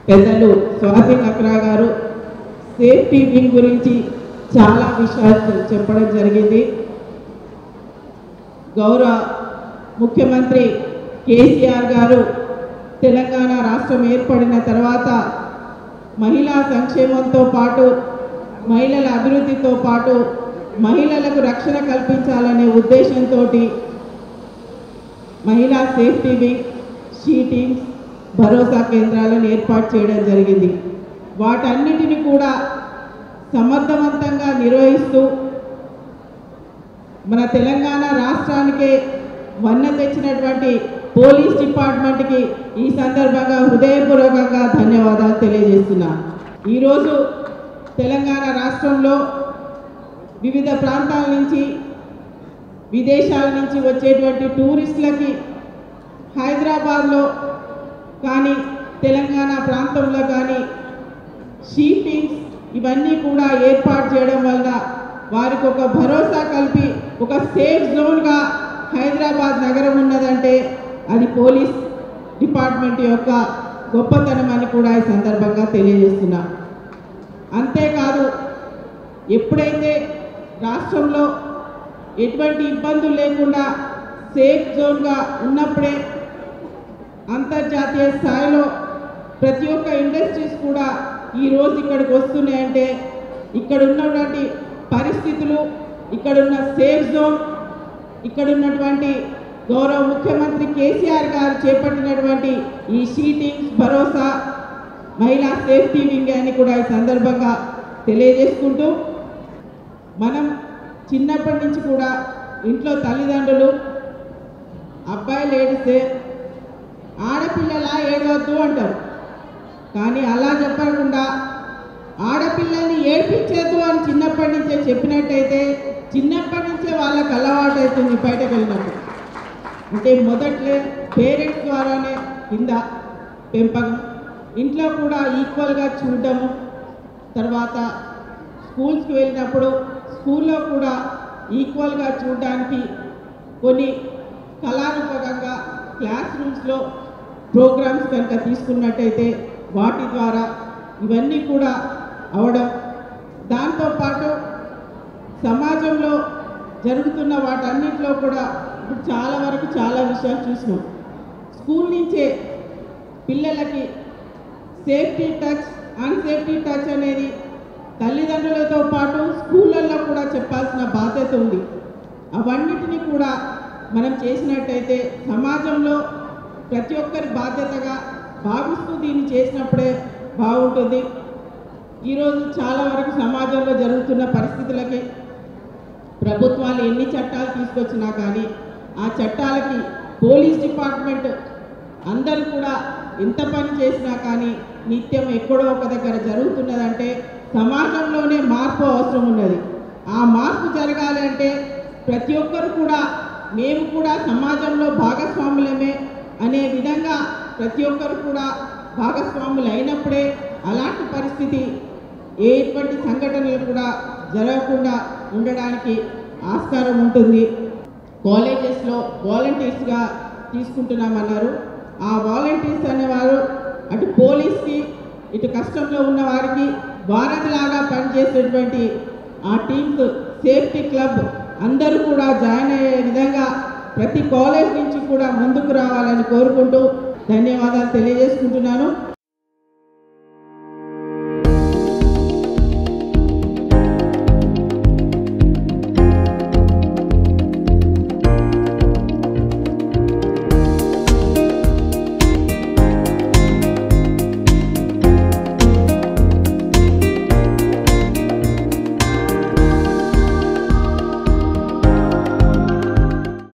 పెద్దలు స్వాతి నక్రా గారు safety wing గురించి చాలా విషయాలు చెప్పడం జరిగింది గౌరవ ముఖ్యమంత్రి కేసీఆర్ గారు తెలంగాణ రాష్ట్రం ఏర్పడిన తర్వాత మహిళా సంక్షేమంతో పాటు మహిళల అభివృద్ధితో పాటు మహిళలకు రక్షణ కల్పించాలనే ఉద్దేశంతో మహిళా సేఫ్టీ వింగ్ షీటింగ్స్ భరోసా కేంద్రాలను ఏర్పాటు చేయడం జరిగింది వాటన్నిటిని కూడా సమర్థవంతంగా నిర్వహిస్తూ మన తెలంగాణ రాష్ట్రానికే వన్న తెచ్చినటువంటి పోలీస్ డిపార్ట్మెంట్కి ఈ సందర్భంగా హృదయపూర్వకంగా ధన్యవాదాలు తెలియజేస్తున్నా ఈరోజు తెలంగాణ రాష్ట్రంలో వివిధ ప్రాంతాల నుంచి విదేశాల నుంచి వచ్చేటువంటి టూరిస్టులకి హైదరాబాద్లో కానీ తెలంగాణ ప్రాంతంలో కానీ షీపింగ్స్ ఇవన్నీ కూడా ఏర్పాటు చేయడం వల్ల వారికి ఒక భరోసా కల్పి ఒక సేఫ్ జోన్గా హైదరాబాద్ నగరం ఉన్నదంటే అది పోలీస్ డిపార్ట్మెంట్ యొక్క గొప్పతనం అని కూడా ఈ సందర్భంగా తెలియజేస్తున్నా అంతేకాదు ఎప్పుడైతే రాష్ట్రంలో ఎటువంటి ఇబ్బందులు లేకుండా సేఫ్ జోన్గా ఉన్నప్పుడే అంతర్జాతీయ స్థాయిలో ప్రతి ఒక్క ఇండస్ట్రీస్ కూడా ఈరోజు ఇక్కడికి వస్తున్నాయంటే ఇక్కడ ఉన్నటువంటి పరిస్థితులు ఇక్కడున్న సేఫ్ జోన్ ఇక్కడ ఉన్నటువంటి గౌరవ ముఖ్యమంత్రి కేసీఆర్ గారు చేపట్టినటువంటి ఈ షీటింగ్స్ భరోసా మహిళా సేఫ్టీ వింగ్ అని కూడా ఈ సందర్భంగా తెలియజేసుకుంటూ మనం చిన్నప్పటి నుంచి కూడా ఇంట్లో తల్లిదండ్రులు అబ్బాయిలు ఏడిస్తే ఆడపిల్లలా ఏడవద్దు అంటారు కానీ అలా చెప్పకుండా ఆడపిల్లల్ని ఏడ్పించద్దు అని చిన్నప్పటి నుంచే చెప్పినట్టయితే చిన్నప్పటి నుంచే వాళ్ళకి అలవాటు అవుతుంది బయటకు వెళ్ళినప్పుడు అంటే మొదట్లే పేరెంట్స్ ద్వారానే కింద పెంపకం ఇంట్లో కూడా ఈక్వల్గా చూడటము తర్వాత స్కూల్స్కి వెళ్ళినప్పుడు స్కూల్లో కూడా ఈక్వల్గా చూడడానికి కొన్ని కళారూపకంగా క్లాస్ రూమ్స్లో ప్రోగ్రామ్స్ కనుక తీసుకున్నట్టయితే వాటి ద్వారా ఇవన్నీ కూడా అవడం దాంతోపాటు సమాజంలో జరుగుతున్న వాటన్నిటిలో కూడా ఇప్పుడు చాలా వరకు చాలా విషయాలు చూసినాం స్కూల్ నుంచే పిల్లలకి సేఫ్టీ టచ్ అన్సేఫ్టీ టచ్ అనేది తల్లిదండ్రులతో పాటు స్కూళ్ళల్లో కూడా చెప్పాల్సిన బాధ్యత ఉంది అవన్నిటిని కూడా మనం చేసినట్టయితే సమాజంలో ప్రతి ఒక్కరి బాధ్యతగా భావిస్తూ దీన్ని చేసినప్పుడే బాగుంటుంది ఈరోజు చాలా వరకు సమాజంలో జరుగుతున్న పరిస్థితులకి ప్రభుత్వాలు ఎన్ని చట్టాలు తీసుకొచ్చినా కానీ ఆ చట్టాలకి పోలీస్ డిపార్ట్మెంట్ అందరూ కూడా ఎంత పని చేసినా కానీ నిత్యం ఎక్కడో ఒక దగ్గర జరుగుతున్నదంటే సమాజంలోనే మార్పు అవసరం ఉన్నది ఆ మార్పు జరగాలి అంటే ప్రతి ఒక్కరు కూడా మేము కూడా సమాజంలో భాగస్వాములమే అనే విధంగా ప్రతి ఒక్కరు కూడా భాగస్వాములు అయినప్పుడే అలాంటి పరిస్థితి ఎటువంటి సంఘటనలు కూడా జరగకుండా ఉండడానికి ఆస్కారం ఉంటుంది కాలేజెస్లో వాలంటీర్స్గా తీసుకుంటున్నామన్నారు ఆ వాలంటీర్స్ అనేవారు అటు పోలీస్కి ఇటు కష్టంలో ఉన్న వారికి వారధిలాగా పనిచేసేటువంటి ఆ టీమ్స్ సేఫ్టీ క్లబ్ అందరూ కూడా జాయిన్ అయ్యే విధంగా ప్రతి కాలేజ్ నుంచి కూడా ముందుకు రావాలని కోరుకుంటూ ధన్యవాదాలు తెలియజేసుకుంటున్నాను